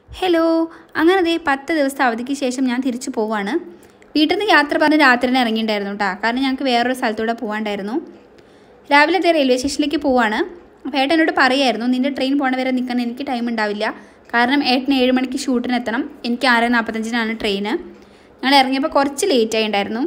hello അങ്ങനെ ദേ പത്ത് ദിവസത്തെ അവധിക്ക് ശേഷം ഞാൻ തിരിച്ചു പോവാണ് വീട്ടിൽ നിന്ന് യാത്ര പറഞ്ഞ് രാത്രി തന്നെ ഇറങ്ങിയിട്ടുണ്ടായിരുന്നു കേട്ടോ കാരണം ഞങ്ങൾക്ക് വേറൊരു സ്ഥലത്തൂടെ പോകാണ്ടായിരുന്നു രാവിലെ ദേ റെയിൽവേ സ്റ്റേഷനിലേക്ക് പോവാണ് അപ്പോൾ ഏട്ടൻ എന്നോട് പറയായിരുന്നു നിൻ്റെ ട്രെയിൻ പോണ വരെ നിൽക്കാൻ എനിക്ക് ടൈം ഉണ്ടാവില്ല കാരണം ഏട്ടന് ഏഴ് മണിക്ക് ഷൂട്ടിന് എത്തണം എനിക്ക് ആറ് നാൽപ്പത്തഞ്ചിനാണ് ട്രെയിന് ഞങ്ങൾ ഇറങ്ങിയപ്പോൾ കുറച്ച് ലേറ്റ് ആയിണ്ടായിരുന്നു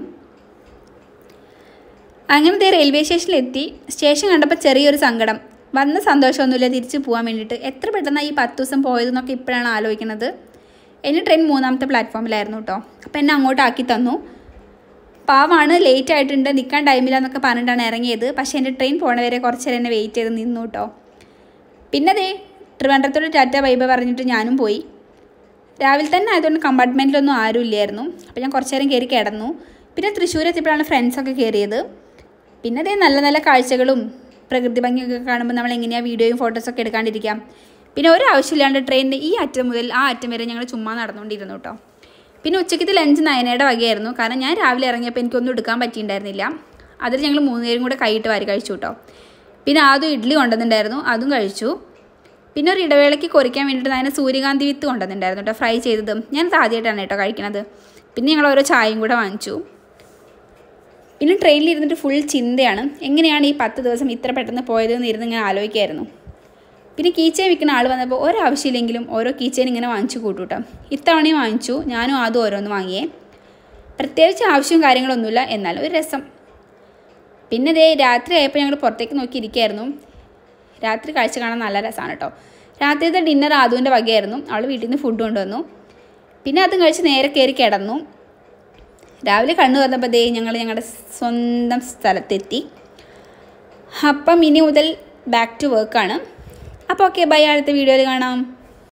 അങ്ങനെ ദേ റെയിൽവേ സ്റ്റേഷനിലെത്തി സ്റ്റേഷൻ കണ്ടപ്പോൾ ചെറിയൊരു സങ്കടം വന്ന സന്തോഷമൊന്നുമില്ല തിരിച്ചു പോകാൻ വേണ്ടിയിട്ട് എത്ര പെട്ടെന്നാണ് ഈ പത്ത് ദിവസം പോയതെന്നൊക്കെ ഇപ്പോഴാണ് ആലോചിക്കുന്നത് എൻ്റെ ട്രെയിൻ മൂന്നാമത്തെ പ്ലാറ്റ്ഫോമിലായിരുന്നു കേട്ടോ അപ്പോൾ എന്നെ അങ്ങോട്ട് ആക്കി തന്നു പാവാണ് ലേറ്റ് ആയിട്ടുണ്ട് നിൽക്കാൻ ടൈമില്ല എന്നൊക്കെ പറഞ്ഞിട്ടാണ് ഇറങ്ങിയത് പക്ഷേ എൻ്റെ ട്രെയിൻ പോണ വരെ കുറച്ച് നേരം എന്നെ വെയിറ്റ് ചെയ്ത് നിന്നു കേട്ടോ പിന്നെ ദേ ട്രിവാൻഡ്രത്തോട് ടാറ്റ ബൈബ പറഞ്ഞിട്ട് ഞാനും പോയി രാവിലെ തന്നെ ആയതുകൊണ്ട് കമ്പാർട്ട്മെൻറ്റിലൊന്നും ആരും ഇല്ലായിരുന്നു അപ്പോൾ ഞാൻ കുറച്ച് നേരം കയറി കിടന്നു പിന്നെ തൃശ്ശൂർ എത്തിയപ്പോഴാണ് ഫ്രണ്ട്സൊക്കെ കയറിയത് പിന്നെ അതേ നല്ല നല്ല കാഴ്ചകളും പ്രകൃതി ഭംഗിയൊക്കെ കാണുമ്പോൾ നമ്മൾ എങ്ങനെയാണ് വീഡിയോയും ഫോട്ടോസൊക്കെ എടുക്കാണ്ടിരിക്കാം പിന്നെ ഒരു ആവശ്യമില്ലാണ്ട് ട്രെയിനിൻ്റെ ഈ അറ്റം മുതൽ ആ അറ്റം വരെ ഞങ്ങൾ ചുമ്മാ നടന്നുകൊണ്ടിരുന്നു കേട്ടോ പിന്നെ ഉച്ചയ്ക്കത്തെ ലഞ്ച് നയനയുടെ വകയായിരുന്നു കാരണം ഞാൻ രാവിലെ ഇറങ്ങിയപ്പോൾ എനിക്കൊന്നും എടുക്കാൻ പറ്റിയിട്ടുണ്ടായിരുന്നില്ല അതിൽ ഞങ്ങൾ മൂന്നുപേരും കൂടെ കൈയിട്ട് വാരി കഴിച്ചു കേട്ടോ പിന്നെ ആദ്യം ഇഡ്ഡലി കൊണ്ടുവന്നിട്ടുണ്ടായിരുന്നു അതും കഴിച്ചു പിന്നെ ഒരു ഇടവേളയ്ക്ക് കൊറിക്കാൻ വേണ്ടിയിട്ട് അതിനെ സൂര്യകാന്തി വിത്ത് കൊണ്ടുവന്നിട്ടുണ്ടായിരുന്നു കേട്ടോ ഫ്രൈ ചെയ്തതും ഞാനത് ആദ്യമായിട്ടാണ് കേട്ടോ കഴിക്കണത് പിന്നെ ഞങ്ങൾ ഓരോ ചായയും കൂടെ വാങ്ങിച്ചു പിന്നെ ട്രെയിനിൽ ഇരുന്നിട്ട് ഫുൾ ചിന്തയാണ് എങ്ങനെയാണ് ഈ പത്ത് ദിവസം ഇത്ര പെട്ടെന്ന് പോയതെന്ന് ഇരുന്ന് ഇങ്ങനെ ആലോചിക്കായിരുന്നു പിന്നെ കീച്ചേൻ വിൽക്കുന്ന ആൾ വന്നപ്പോൾ ഒരാവശ്യമില്ലെങ്കിലും ഓരോ കീച്ചേൻ ഇങ്ങനെ വാങ്ങിച്ചു കൂട്ടൂട്ടോ ഇത്തവണയും വാങ്ങിച്ചു ഞാനും അതും ഓരോന്ന് വാങ്ങിയേ പ്രത്യേകിച്ച് ആവശ്യവും കാര്യങ്ങളൊന്നുമില്ല എന്നാലും ഒരു രസം പിന്നെ ദേ രാത്രി ആയപ്പോൾ ഞങ്ങൾ പുറത്തേക്ക് നോക്കി ഇരിക്കുകയായിരുന്നു രാത്രി കാഴ്ച കാണാൻ നല്ല രസമാണ് കേട്ടോ രാത്രിയത്തെ ഡിന്നർ ആദുവിൻ്റെ വകയായിരുന്നു അവൾ വീട്ടിൽ നിന്ന് ഫുഡ് കൊണ്ടുവന്നു പിന്നെ അതും കഴിച്ച് നേരെ കയറി കിടന്നു രാവിലെ കണ്ണു തുറന്നപ്പോൾ ദേ ഞങ്ങൾ ഞങ്ങളുടെ സ്വന്തം സ്ഥലത്തെത്തി അപ്പം ഇനി മുതൽ ബാക്ക് ടു വർക്കാണ് അപ്പോൾ ഓക്കെ ബൈ അടുത്ത വീഡിയോയിൽ കാണാം